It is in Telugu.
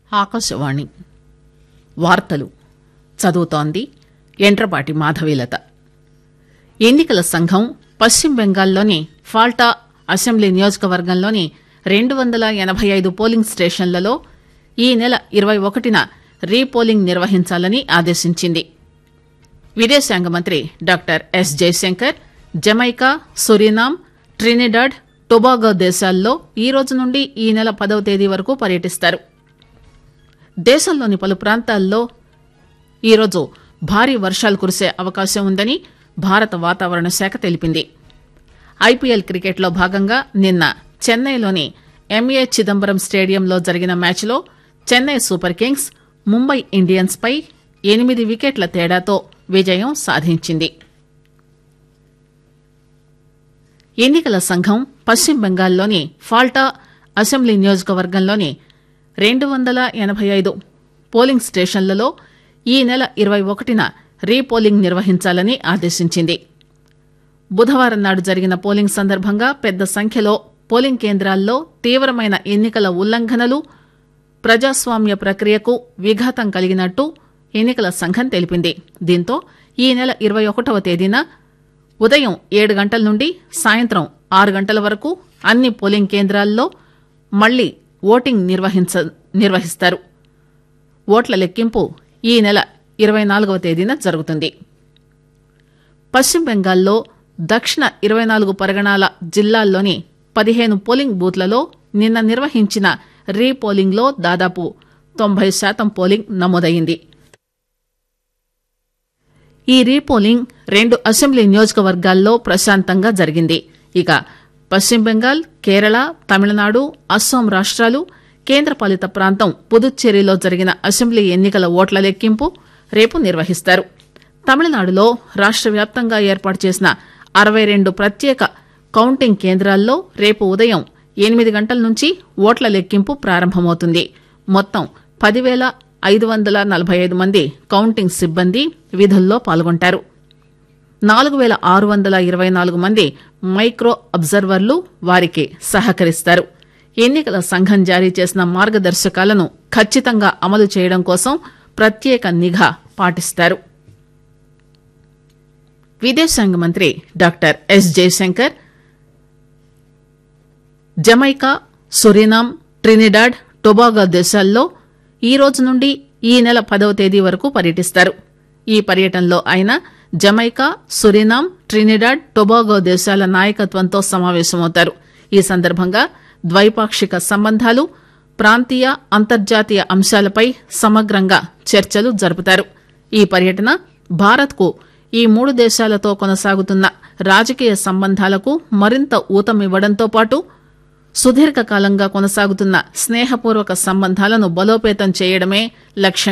ఆకాశవాణి వార్తలు చదువుతోంది ఎండ్రపాటి మాధవీలత ఎన్నికల సంఘం పశ్చిమ బెంగాల్లోని ఫాల్టా అసెంబ్లీ నియోజకవర్గంలోని రెండు వందల ఎనబై ఐదు పోలింగ్ స్టేషన్లలో ఈ నెల ఇరవై ఒకటిన రీపోలింగ్ నిర్వహించాలని ఆదేశించింది విదేశాంగ మంత్రి doctor S Jaishankar Jamaica Suriname Trinidad Tobago దేశాల్లో ఈ రోజు నుండి ఈ నెల పదవ తేదీ వరకు పర్యటిస్తారు దేశంలోని పలు ప్రాంతాల్లో ఈరోజు భారీ వర్షాలు కురిసే అవకాశం ఉందని భారత వాతావరణ శాఖ తెలిపింది ఐపీఎల్ క్రికెట్లో భాగంగా నిన్న చెన్నైలోని ఎంఏ చిదంబరం స్టేడియంలో జరిగిన మ్యాచ్లో Chennai Super Kings Mumbai Indians పై ఎనిమిది వికెట్ల తేడాతో విజయం సాధించింది ఎన్నికల సంఘం పశ్చిమ బెంగాల్లోని ఫాల్టా అసెంబ్లీ నియోజకవర్గంలోని రెండు వందల ఎనబై ఐదు పోలింగ్ స్టేషన్లలో ఈ నెల ఇరవై ఒకటిన రీపోలింగ్ నిర్వహించాలని ఆదేశించింది బుధవారం నాడు జరిగిన పోలింగ్ సందర్భంగా పెద్ద సంఖ్యలో పోలింగ్ కేంద్రాల్లో తీవ్రమైన ఎన్నికల ఉల్లంఘనలు ప్రజాస్వామ్య ప్రక్రియకు విఘాతం కలిగినట్టు ఎన్నికల సంఘం తెలిపింది దీంతో ఈ నెల ఇరవై ఒకటవ తేదీన ఉదయం ఏడు గంటల నుండి సాయంత్రం ఆరు గంటల వరకు అన్ని పోలింగ్ కేంద్రాల్లో మళ్లీ ఓటింగ్ నిర్వహించ నిర్వహిస్తారు ఓట్ల లెక్కింపు ఈ నెల ఇరవై నాలుగవ తేదీన జరుగుతుంది పశ్చిమ బెంగాల్లో దక్షిణ ఇరవై నాలుగు పరగణాల జిల్లాల్లోని పదిహేను పోలింగ్ బూత్లలో నిన్న నిర్వహించిన రీపోలింగ్లో దాదాపు తొంభై శాతం పోలింగ్ నమోదైంది ఈ రీపోలింగ్ రెండు అసెంబ్లీ నియోజకవర్గాల్లో ప్రశాంతంగా జరిగింది ఇక పశ్చిమ బెంగాల్ కేరళ తమిళనాడు అస్సాం రాష్ట్రాలు కేంద్రపాలిత ప్రాంతం పుదుచ్చేరిలో జరిగిన అసెంబ్లీ ఎన్నికల ఓట్ల లెక్కింపు రేపు నిర్వహిస్తారు తమిళనాడులో రాష్ట్ర వ్యాప్తంగా ఏర్పాటు చేసిన అరవై రెండు ప్రత్యేక కౌంటింగ్ కేంద్రాల్లో రేపు ఉదయం ఎనిమిది గంటల నుంచి ఓట్ల లెక్కింపు ప్రారంభమవుతుంది మొత్తం పదివేల ఐదు వందల నలభై ఐదు మంది కౌంటింగ్ సిబ్బంది విధుల్లో పాల్గొంటారు నాలుగు వేల ఆరు వందల ఇరవై నాలుగు మంది మైక్రో అబ్జర్వర్లు వారికి సహకరిస్తారు ఎన్నికల సంఘం జారీ చేసిన మార్గదర్శకాలను ఖచ్చితంగా అమలు చేయడం కోసం ప్రత్యేక నిఘా పాటిస్తారు విదేశాంగ మంత్రి doctor S Jaishankar Jamaica Suriname Trinidad Tobago దేశాల్లో ఈ రోజు నుండి ఈ నెల పదవ తేదీ వరకు పర్యటిస్తారు ఈ పర్యటనలో ఆయన జమైకా సురినామ్ ట్రినిడాడ్ టొబాగో దేశాల నాయకత్వంతో సమావేశమవుతారు ఈ సందర్భంగా ద్వైపాక్షిక సంబంధాలు ప్రాంతీయ అంతర్జాతీయ అంశాలపై సమగ్రంగా చర్చలు జరుపుతారు ఈ పర్యటన భారత్కు ఈ మూడు దేశాలతో కొనసాగుతున్న రాజకీయ సంబంధాలకు మరింత ఊతమివ్వడంతో పాటు సుదీర్ఘకాలంగా కొనసాగుతున్న స్నేహపూర్వక సంబంధాలను బలోపేతం చేయడమే లక్ష్యం